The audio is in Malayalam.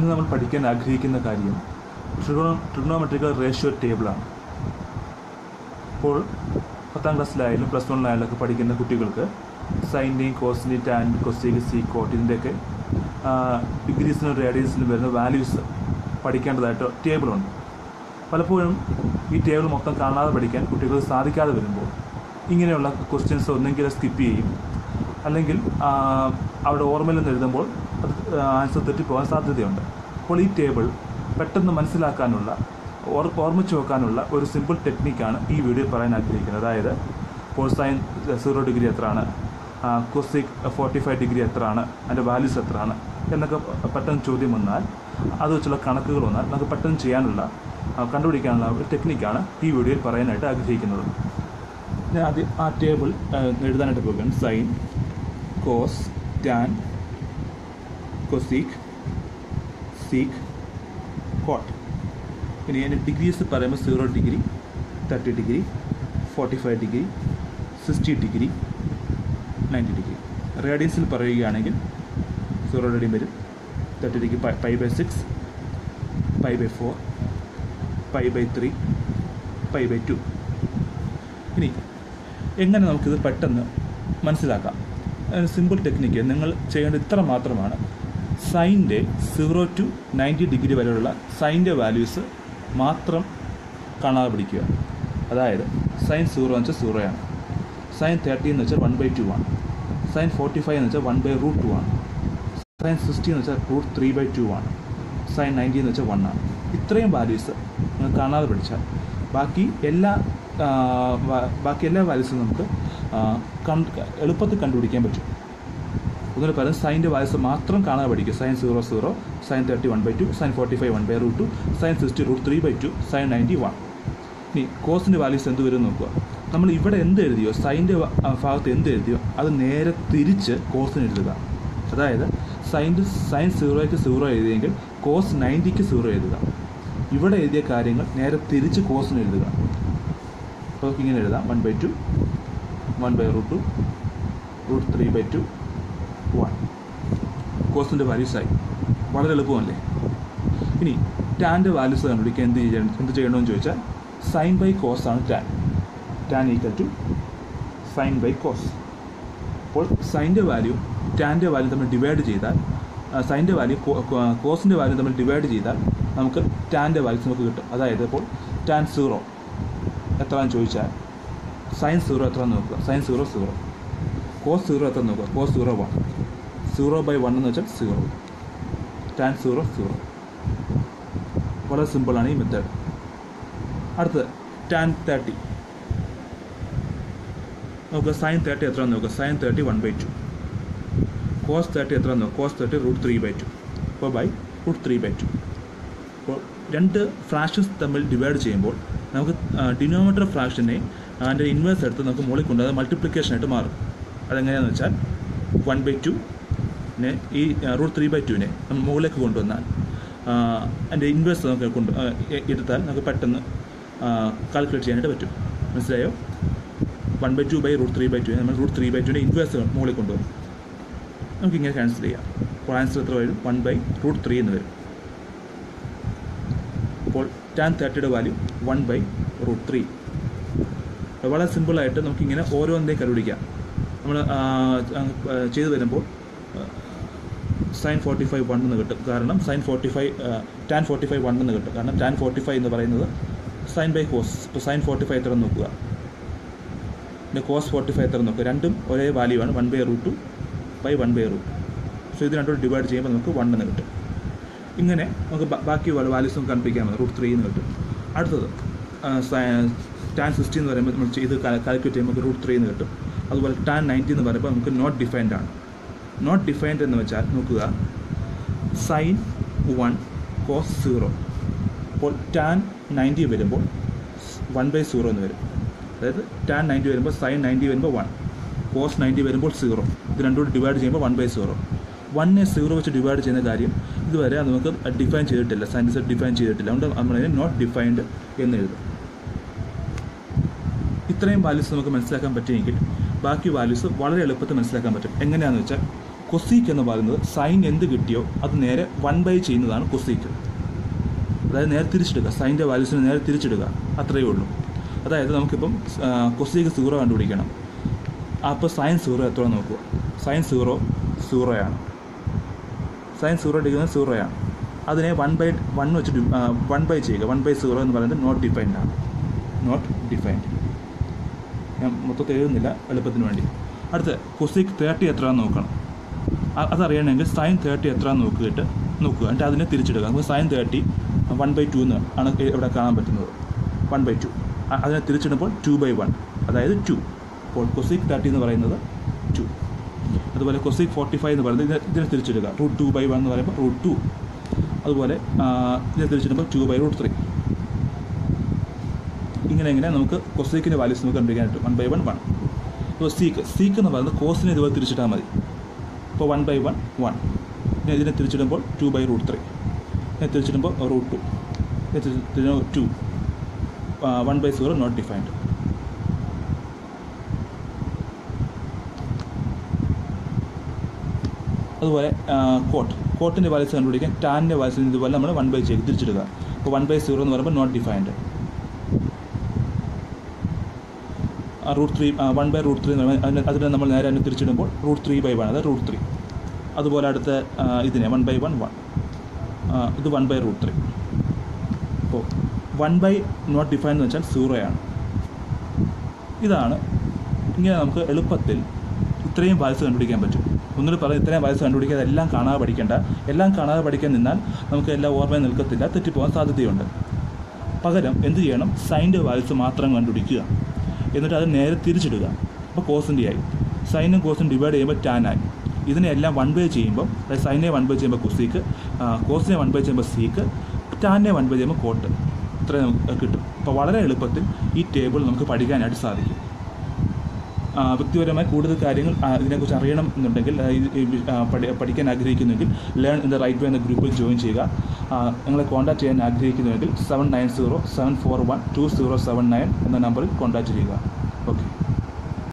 ഇന്ന് നമ്മൾ പഠിക്കാൻ ആഗ്രഹിക്കുന്ന കാര്യം ട്രിഗണോ ട്രിഗണോമെട്രിക്കൽ റേഷ്യോ ടേബിളാണ് ഇപ്പോൾ പത്താം ക്ലാസ്സിലായാലും പ്ലസ് വണ്ണിലായാലും ഒക്കെ പഠിക്കുന്ന കുട്ടികൾക്ക് സൈൻ്റെയും കോസിൻ്റെയും ടാൻ കൊസ്റ്റേക്ക് സി കോട്ട് ഇതിൻ്റെയൊക്കെ ഡിഗ്രീസിനും റേഡിയസിനും വരുന്ന വാല്യൂസ് പഠിക്കേണ്ടതായിട്ട് ടേബിളുണ്ട് പലപ്പോഴും ഈ ടേബിൾ മൊത്തം കാണാതെ പഠിക്കാൻ കുട്ടികൾക്ക് സാധിക്കാതെ വരുമ്പോൾ ഇങ്ങനെയുള്ള ക്വസ്റ്റ്യൻസ് ഒന്നെങ്കിൽ സ്കിപ്പ് ചെയ്യും അല്ലെങ്കിൽ ആ, അവിടെ ഓർമ്മയിൽ നിന്ന് എഴുതുമ്പോൾ അത് ആൻസർ തെറ്റിപ്പോകാൻ സാധ്യതയുണ്ട് അപ്പോൾ ഈ ടേബിൾ പെട്ടെന്ന് മനസ്സിലാക്കാനുള്ള ഓർ ഓർമ്മിച്ച് വെക്കാനുള്ള ഒരു സിമ്പിൾ ടെക്നിക്കാണ് ഈ വീഡിയോ പറയാൻ ആഗ്രഹിക്കുന്നത് അതായത് ഇപ്പോൾ സൈൻ സീറോ ഡിഗ്രി എത്രയാണ് കൊസിക് ഫോർട്ടി ഫൈവ് ഡിഗ്രി എത്രയാണ് അതിൻ്റെ വാല്യൂസ് എത്രയാണ് എന്നൊക്കെ പെട്ടെന്ന് ചോദ്യം വന്നാൽ അത് വെച്ചുള്ള കണക്കുകൾ വന്നാൽ നമുക്ക് പെട്ടെന്ന് ചെയ്യാനുള്ള ആ, കണ്ടുപിടിക്കാനുള്ള ഒരു ടെക്നിക്കാണ് ഈ വീഡിയോയിൽ പറയാനായിട്ട് ആഗ്രഹിക്കുന്നത് ഞാൻ ആദ്യം ആ ടേബിൾ എഴുതാനായിട്ട് പോകുകയാണ് sine cos tan cosec sec cot ഇനി അതിൻ്റെ ഡിഗ്രീസ് പറയുമ്പോൾ zero degree thirty degree forty five degree sixty degree ninety degree റേഡിയൻസിൽ പറയുകയാണെങ്കിൽ സീറോ ഡിഗ്രി വരും thirty degree pi by six pi by four pi by three pi by two ഇനി എങ്ങനെ നമുക്കിത് പെട്ടെന്ന് മനസ്സിലാക്കാം സിമ്പിൾ ടെക്നിക്ക് നിങ്ങൾ ചെയ്യേണ്ടത് ഇത്ര മാത്രമാണ് സൈൻ്റെ സീറോ ടു നയൻറ്റി ഡിഗ്രി വരെയുള്ള സൈൻ്റെ വാല്യൂസ് മാത്രം കാണാതെ പിടിക്കുക അതായത് സൈൻ സീറോ എന്ന് വെച്ചാൽ സീറോയാണ് സൈൻ തേർട്ടി എന്ന് വെച്ചാൽ വൺ ബൈ ടു ആണ് സൈൻ ഫോർട്ടി ഫൈവ് എന്ന് വെച്ചാൽ വൺ ബൈ റൂട്ട് ടു ആണ് സൈൻ സിക്സ്റ്റി എന്ന് വെച്ചാൽ റൂട്ട് ത്രീ ബൈ ടു ആണ് സൈൻ നയൻറ്റി എന്ന് വെച്ചാൽ വൺ ആണ് ഇത്രയും വാല്യൂസ് നിങ്ങൾ കാണാതെ പഠിച്ചാൽ ബാക്കി എല്ലാ ആ, വ- ബാക്കി എല്ലാ വാല്യൂസും നമുക്ക് ആ, കണ്ട് എളുപ്പത്തിൽ കണ്ടുപിടിക്കാൻ പറ്റും ഒന്നിന് പകരം സൈൻ്റെ വാല്യൂസ് മാത്രം കാണാതെ പഠിക്കുക sine zero zero sine thirty one by two sine forty five one by root two sine sixty root three by two sine ninety one ഇനി കോസിൻ്റെ വാല്യൂസ് എന്ത് വരും നോക്കുക നമ്മൾ ഇവിടെ എന്ത് എഴുതിയോ സൈൻ്റെ ഭാഗത്ത് എന്ത് എഴുതിയോ അത് നേരെ തിരിച്ച് കോസിന് എഴുതുക അതായത് സൈൻ്റെ സൈൻ സീറോയ്ക്ക് സീറോ എഴുതിയെങ്കിൽ കോസ് നയൻറ്റിക്ക് സീറോ എഴുതുക ഇവിടെ എഴുതിയ കാര്യങ്ങൾ നേരെ തിരിച്ച് കോസിന് എഴുതുക അപ്പോൾ ഇങ്ങനെ എഴുതാം one by two one by root two root three by two one കോസിൻ്റെ വാല്യൂസ് ആയി വളരെ എളുപ്പമല്ലേ ഇനി ടാൻ്റെ വാല്യൂസ് കണ്ടുപിടിക്കാൻ എന്ത് ചെയ്യണം എന്ത് ചെയ്യണമെന്ന് ചോദിച്ചാൽ സൈൻ ബൈ കോസ് ആണ് tan tan equal to sine by cos അപ്പോൾ സൈൻ്റെ വാല്യൂ ടാൻ്റെ വാല്യൂ തമ്മിൽ ഡിവൈഡ് ചെയ്താൽ സൈൻ്റെ വാല്യൂ കോസിൻ്റെ വാല്യൂ തമ്മിൽ ഡിവൈഡ് ചെയ്താൽ നമുക്ക് ടാൻ്റെ വാല്യൂസ് നമുക്ക് കിട്ടും അതായത് ഇപ്പോൾ ടാൻ സീറോ എത്രയാണെന്ന് ചോദിച്ചാൽ സൈൻ സീറോ എത്രയാണെന്ന് നോക്കുക sine zero zero cos zero എത്ര നോക്കുക cos zero one zero by one എന്ന് വെച്ചാൽ സീറോ ടാൻ സീറോ സീറോ വളരെ സിമ്പിളാണ് ഈ മെത്തേഡ് അടുത്തത് ടാൻ തേർട്ടി നോക്കുക സൈൻ തേർട്ടി എത്ര നോക്കുക sine thirty one by two cos thirty എത്ര നോക്കുക cos thirty root three by two അപ്പോൾ by root three by two അപ്പോൾ രണ്ട് ഫ്രാക്ഷൻസ് തമ്മിൽ ഡിവൈഡ് ചെയ്യുമ്പോൾ നമുക്ക് ഡിനോമീറ്റർ ഫ്രാക്ഷനെ അതിൻ്റെ ഇൻവേഴ്സ് എടുത്ത് നമുക്ക് മുകളിൽ കൊണ്ട് അത് multiplication ആയിട്ട് മാറും അതെങ്ങനെയാണെന്ന് വെച്ചാൽ വൺ ബൈ ടു നെ ഈ റൂട്ട് ത്രീ ബൈ ടുവിനെ നമ്മൾ മുകളിലേക്ക് കൊണ്ടുവന്നാൽ ആ, അതിൻ്റെ ഇൻവേഴ്സ് നമുക്ക് കൊണ്ട് ആ, എ- എടുത്താൽ നമുക്ക് പെട്ടെന്ന് കാൽക്കുലേറ്റ് ചെയ്യാനായിട്ട് പറ്റും മനസ്സിലായോ one by two by root three by two നമ്മൾ റൂട്ട് ത്രീ ബൈ ടുവിൻ്റെ ഇൻവേഴ്സ് മുകളിൽ കൊണ്ടുവരും നമുക്ക് ഇങ്ങനെ ക്യാൻസൽ ചെയ്യാം അപ്പോൾ ആൻസർ എത്ര വരും വൺ ബൈ റൂട്ട് ത്രീ എന്ന് വരും അപ്പോൾ ടാൻ തേർട്ടിയുടെ value one by root three വളരെ സിമ്പിളായിട്ട് നമുക്കിങ്ങനെ ഓരോന്നിൻ്റെയും കണ്ടുപിടിക്കാം നമ്മൾ ചെയ്തു വരുമ്പോൾ സൈൻ ഫോർട്ടി ഫൈവ് വൺ എന്ന് കിട്ടും കാരണം sine forty five tan forty five one എന്ന് കിട്ടും കാരണം ടാൻ ഫോർട്ടി ഫൈവ് എന്ന് പറയുന്നത് സൈൻ ബൈ കോസ് ഇപ്പോൾ സൈൻ ഫോർട്ടി ഫൈവ് എത്ര നോക്കുക പിന്നെ കോസ് ഫോർട്ടി ഫൈവ് എത്ര നോക്കുക രണ്ടും ഒരേ വാല്യൂ ആണ് one by root two by one by root so ഇത് രണ്ടും ഡിവൈഡ് ചെയ്യുമ്പോൾ നമുക്ക് വൺ എന്ന് കിട്ടും ഇങ്ങനെ നമുക്ക് ബ- ബാക്കി വാല്യൂസ് നമുക്ക് കണ്ടുപിടിക്കാൻ മതി റൂട്ട് ത്രീ എന്ന് കിട്ടും അടുത്തത് ടാൻ സിക്സ്റ്റി എന്ന് പറയുമ്പോൾ നമ്മൾ ചെയ്ത് കാൽക്കുലേറ്റ് ചെയ്യുമ്പോൾ നമുക്ക് റൂട്ട് ത്രീ എന്ന് കിട്ടും അതുപോലെ ടാൻ നയൻറ്റി എന്ന് പറയുമ്പോൾ നമുക്ക് നോട്ട് ഡിഫൈൻഡ് ആണ് നോട്ട് ഡിഫൈൻഡ് എന്ന് വെച്ചാൽ നോക്കുക സൈൻ വൺ കോസ് സീറോ അപ്പോൾ ടാൻ നയൻറ്റി വരുമ്പോൾ വൺ ബൈ സീറോ എന്ന് വരും അതായത് ടാൻ നയൻറ്റി വരുമ്പോൾ സൈൻ നയൻറ്റി വരുമ്പോൾ വൺ കോസ് നയൻറ്റി വരുമ്പോൾ സീറോ ഇത് രണ്ടും കൂടി ഡിവൈഡ് ചെയ്യുമ്പോൾ വൺ ബൈ സീറോ വണ്ണിനെ സീറോ വെച്ച് ഡിവൈഡ് ചെയ്യുന്ന കാര്യം ഇതുവരെ അത് നമുക്ക് ഡിഫൈൻ ചെയ്തിട്ടില്ല സയൻറ്റിസ്റ്റ് ഡിഫൈൻ ചെയ്തിട്ടില്ല അതുകൊണ്ട് നമ്മളതിനെ നോട്ട് ഡിഫൈൻഡ് എന്ന് എഴുതും ഇത്രയും വാല്യൂസ് നമുക്ക് മനസ്സിലാക്കാൻ പറ്റിയെങ്കിൽ ബാക്കി വാല്യൂസ് വളരെ എളുപ്പത്തിൽ മനസ്സിലാക്കാൻ പറ്റും എങ്ങനെയാണെന്ന് വെച്ചാൽ കൊസീക്ക് എന്ന് പറയുന്നത് സൈൻ എന്ത് കിട്ടിയോ അത് നേരെ വൺ ബൈ ചെയ്യുന്നതാണ് കൊസീക്ക് അതായത് നേരെ തിരിച്ചിടുക സൈൻ്റെ വാല്യൂസിനെ നേരെ തിരിച്ചിടുക അത്രയേ ഉള്ളൂ അതായത് നമുക്കിപ്പം കൊസീക്ക് സീറോ കണ്ടുപിടിക്കണം അപ്പോൾ സൈൻ സീറോ എത്ര നോക്കുക സൈൻ സീറോ സീറോയാണ് സൈൻ സീറോ എടുക്കുന്നത് സീറോയാണ് അതിനെ വൺ ബൈ വൺ വെച്ച് വൺ ബൈ ചെയ്യുക വൺ ബൈ സീറോ എന്ന് പറയുന്നത് നോട്ട് ഡിഫൈൻഡ് ആണ് നോട്ട് ഡിഫൈൻഡ് ഞാൻ മൊത്തത്തിൽ എഴുതുന്നില്ല എളുപ്പത്തിന് വേണ്ടി അടുത്ത കൊസിക് തേർട്ടി എത്രയാണെന്ന് നോക്കണം അ- അതറിയണമെങ്കിൽ സൈൻ തേർട്ടി എത്രയാണെന്ന് നോക്കിയിട്ട് നോക്കുക എന്നിട്ട് അതിനെ തിരിച്ചിടുക നമുക്ക് sine thirty one by two എന്ന് ആണ് ഇവിടെ കാണാൻ പറ്റുന്നത് വൺ ബൈ ടു അതിനെ തിരിച്ചിടുമ്പോൾ ടു ബൈ വൺ അതായത് ടു അപ്പോൾ കൊസിക് തേർട്ടി എന്ന് പറയുന്നത് ടു അതുപോലെ കൊസിക് ഫോർട്ടി ഫൈവ് എന്ന് പറയുന്നത് ഇതിനെ ഇതിനെ തിരിച്ചിടുക റൂട്ട് ടു ബൈ വൺ എന്ന് പറയുമ്പോൾ റൂട്ട് ടു അതുപോലെ ആ, ഇതിനെ തിരിച്ചിടുമ്പോൾ ടു ബൈ റൂട്ട് ത്രീ ഇങ്ങനെ ഇങ്ങനെ നമുക്ക് കൊസീക്കിൻ്റെ വാല്യൂസ് നമുക്ക് കണ്ടുപിടിക്കാൻ പറ്റും വൺ ബൈ വൺ വൺ ഇപ്പോൾ സീക്ക് സീക്ക് എന്ന് പറയുന്നത് കോസിനെ ഇതുപോലെ തിരിച്ചിട്ടാൽ മതി ഇപ്പോൾ വൺ ബൈ വൺ വൺ ഇനി ഇതിനെ തിരിച്ചിടുമ്പോൾ ടു ബൈ റൂട്ട് ത്രീ ഇതിനെ തിരിച്ചിടുമ്പോൾ റൂട്ട് ടു ഇതിനെ തിരിച്ചിടുമ്പോൾ two one by zero not defined അതുപോലെ കോട്ട് കോട്ടിൻ്റെ വാല്യൂസ് കണ്ടുപിടിക്കാൻ ടാനിൻ്റെ വാല്യൂസ് ഇതുപോലെ നമ്മൾ വൺ ബൈ ചെയ്ത് തിരിച്ചിടുക അപ്പോൾ വൺ ബൈ സീറോ എന്ന് പറയുമ്പോൾ not defined root three one by root three എന്ന് പറയുമ്പോൾ അതിന് അതിനെ നമ്മൾ നേരെ അതിനെ തിരിച്ചിടുമ്പോൾ റൂട്ട് ത്രീ ബൈ വൺ അതായത് റൂട്ട് ത്രീ അതുപോലെ അടുത്ത ആ, ഇതിനെ വൺ ബൈ വൺ വൺ ഇത് വൺ ബൈ റൂട്ട് ത്രീ അപ്പോൾ വൺ ബൈ നോട്ട് ഡിഫൈൻ എന്ന് വെച്ചാൽ സീറോയാണ് ഇതാണ് ഇങ്ങനെ നമുക്ക് എളുപ്പത്തിൽ ഇത്രയും വാല്യൂസ് കണ്ടുപിടിക്കാൻ പറ്റും ഒന്നുകൂടി പറയാം ഇത്രയും വാല്യൂസ് കണ്ടുപിടിക്കാതെ എല്ലാം കാണാതെ പഠിക്കേണ്ട എല്ലാം കാണാതെ പഠിക്കാൻ നിന്നാൽ നമുക്ക് എല്ലാം ഓർമ്മയിൽ നിൽക്കത്തില്ല തെറ്റിപ്പോകാൻ സാധ്യതയുണ്ട് പകരം എന്ത് ചെയ്യണം സൈൻ്റെ വാല്യൂസ് മാത്രം കണ്ടുപിടിക്കുക എന്നിട്ട് അത് നേരെ തിരിച്ചിടുക അപ്പോൾ കോസിൻ്റെ ആയി സൈനും കോസും ഡിവൈഡ് ചെയ്യുമ്പോൾ ടാനായി ഇതിനെല്ലാം വൺ ബൈ ചെയ്യുമ്പോൾ അതായത് സൈനെ വൺ ബൈ ചെയ്യുമ്പോൾ കുസീക്ക് കോസിനെ വൺ ബൈ ചെയ്യുമ്പോൾ സീക്ക് ടാനെ വൺ ബൈ ചെയ്യുമ്പോൾ കോട്ട് ഇത്രയും നമുക്ക് കിട്ടും അപ്പോൾ വളരെ എളുപ്പത്തിൽ ഈ ടേബിൾ നമുക്ക് പഠിക്കാനായിട്ട് സാധിക്കും ആ, വ്യക്തിപരമായി കൂടുതൽ കാര്യങ്ങൾ ആ, ഇതിനെക്കുറിച്ച് അറിയണം എന്നുണ്ടെങ്കിൽ ആ, ഇത് ഈ വി- ആ, പഠി- പഠിക്കാൻ ആഗ്രഹിക്കുന്നുവെങ്കിൽ learn in the right way എന്ന ഗ്രൂപ്പിൽ ജോയിൻ ചെയ്യുക ആ, നിങ്ങളെ കോൺടാക്ട് ചെയ്യാൻ ആഗ്രഹിക്കുന്നുവെങ്കിൽ seven nine zero seven four one two zero seven nine എന്ന നമ്പറിൽ കോൺടാക്ട് ചെയ്യുക